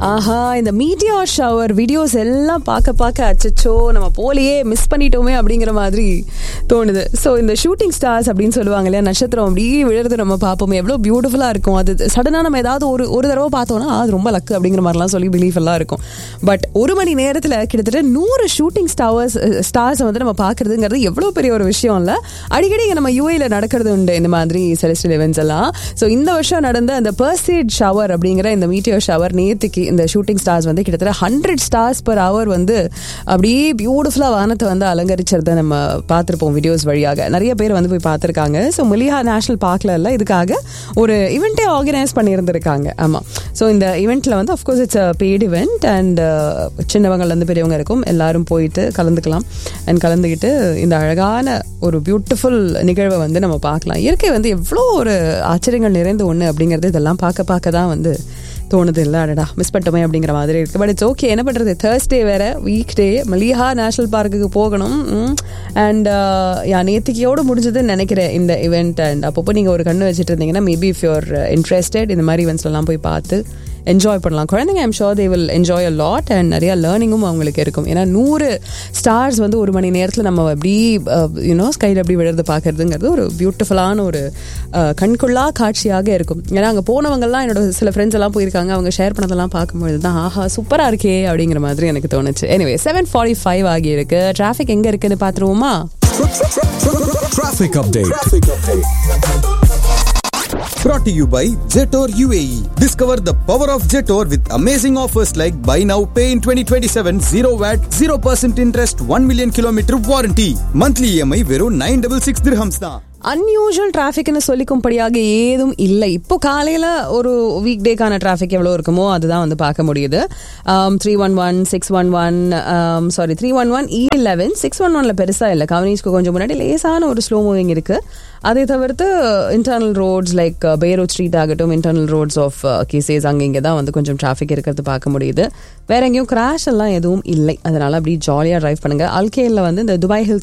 ஆஹா இந்த media shower videos எல்லாம் பார்க்க பார்க்க அச்சச்சோ நம்ம போலியே மிஸ் பண்ணிட்டோமே அப்படிங்கிற மாதிரி தோணுது ஸோ இந்த ஷூட்டிங் ஸ்டார்ஸ் அப்படின்னு சொல்லுவாங்க இல்லையா நட்சத்திரம் அப்படியே விழுறது நம்ம பார்ப்போமே எவ்வளோ பியூட்டிஃபுல்லாக இருக்கும் அது சடனாக நம்ம ஏதாவது ஒரு ஒரு தடவை பார்த்தோம்னா அது ரொம்ப லக்கு அப்படிங்கிற மாதிரிலாம் சொல்லி பிலீஃப் எல்லாம் இருக்கும் பட் ஒரு மணி நேரத்தில் கிட்டத்தட்ட நூறு ஷூட்டிங் ஸ்டார்ஸ் ஸ்டார்ஸை வந்து நம்ம பார்க்கறதுங்கிறது எவ்வளோ பெரிய ஒரு விஷயம் இல்லை அடிக்கடி இங்கே நம்ம யூஏல நடக்கிறது உண்டு இந்த மாதிரி செலஸ்டியல் events எல்லாம் ஸோ இந்த வருஷம் நடந்த அந்த பர்சேட் ஷவர் அப்படிங்கிற இந்த மீட்டியர் ஷவர் நேத்துக்கு இந்த ஷூட்டிங் ஸ்டார்ஸ் வந்து கிட்டத்தட்ட ஹண்ட்ரட் ஸ்டார்ஸ் per hour வந்து அப்படியே பியூட்டிஃபுல்லாக வானத்தை வந்து அலங்கரிச்சதை நம்ம பார்த்துருப்போம் வீடியோஸ் வழியாக நிறைய பேர் வந்து போய் பார்த்துருக்காங்க ஸோ மலிஹா நேஷனல் பார்க்ல எல்லாம் இதுக்காக ஒரு இவெண்ட்டே ஆர்கனைஸ் பண்ணியிருந்திருக்காங்க ஆமாம் ஸோ இந்த இவெண்ட்டில் வந்து of course it's paid event and சின்னவங்கள்லேருந்து பெரியவங்க இருக்கும் எல்லாரும் போயிட்டு கலந்துக்கலாம் அண்ட் கலந்துக்கிட்டு இந்த அழகான ஒரு பியூட்டிஃபுல் நிகழ்வை வந்து நம்ம பார்க்கலாம் இயற்கை வந்து எவ்வளோ ஒரு ஆச்சரியங்கள் நிறைந்த ஒன்று அப்படிங்கிறது இதெல்லாம் பார்க்க பார்க்க தான் வந்து தோணுது இல்லை அடடா மிஸ் பண்ணிட்டோமே அப்படிங்கிற மாதிரி இருக்குது பட் இட்ஸ் ஓகே என்ன பண்ணுறது தேர்ஸ்டே வேற வீக் டே மலிஹா நேஷனல் பார்க்குக்கு போகணும் அண்ட் யா நேத்திக்கையோடு முடிஞ்சதுன்னு நினைக்கிறேன் இந்த இவெண்ட் அண்ட் அப்பப்போ நீங்கள் ஒரு கண்ணு வச்சுட்டு இருந்தீங்கன்னா மேபி இஃப் யூர் இன்ட்ரெஸ்டட் இந்த மாதிரி இவெண்ட்ஸ்லாம் போய் பார்த்து என்ஜாய் பண்ணலாம் குழந்தைங்க I'm sure they will enjoy a lot and நிறைய லேர்னிங்கும் அவங்களுக்கு இருக்கும் ஏன்னா நூறு ஸ்டார்ஸ் வந்து ஒரு மணி நேரத்தில் நம்ம அப்படி யூனோ ஸ்கையில் அப்படி விழுறது பார்க்கறதுங்கிறது ஒரு பியூட்டிஃபுல்லான ஒரு அஹ், கண்கொள்ளா காட்சியாக இருக்கும் ஏன்னா அங்கே போனவங்கலாம் என்னோட சில ஃப்ரெண்ட்ஸ் எல்லாம் போயிருக்காங்க அவங்க ஷேர் பண்ணதெல்லாம் பார்க்கும்பொழுது தான் ஆஹா சூப்பராக இருக்கே அப்படிங்கிற மாதிரி எனக்கு தோணுச்சு எனிவே செவன் ஃபார்ட்டி ஃபைவ் ஆகி இருக்கு டிராஃபிக் எங்கே இருக்குன்னு பார்த்துருவோமா Traffic update. Brought to you by Jetor UAE. Discover the power of Jetor with amazing offers like buy now, pay in 2027, 0 VAT, 0% interest, 1 million kilometer warranty. Monthly EMI வெறும் 966 dirhams தான். Unusual டிராஃபிக்னு சொல்லிக்கும்படியாக ஏதும் இல்லை இப்போ காலையில் ஒரு week டேக்கான traffic எவ்வளோ இருக்குமோ அதுதான் வந்து பார்க்க முடியுது three one one six one one sorry three one one eleven six one ஒன்ல பெருசாக இல்லை கவனிஸ்க்கு கொஞ்சம் முன்னாடி லேசான ஒரு ஸ்லோ மூவிங் இருக்கு அதை தவிர்த்து இன்டர்னல் ரோட்ஸ் லைக் பேரூட் ஸ்ட்ரீட் ஆகட்டும் இன்டர்னல் ரோட்ஸ் ஆஃப் கேசஸ் அங்கே இங்கே தான் வந்து கொஞ்சம் டிராஃபிக் இருக்கிறது பார்க்க முடியுது வேற எங்கேயும் கிராஷ் எல்லாம் எதுவும் இல்லை அதனால அப்படி ஜாலியாக டிரைவ் பண்ணுங்க அல்கேல வந்து இந்த துபாய் ஹில்ஸ்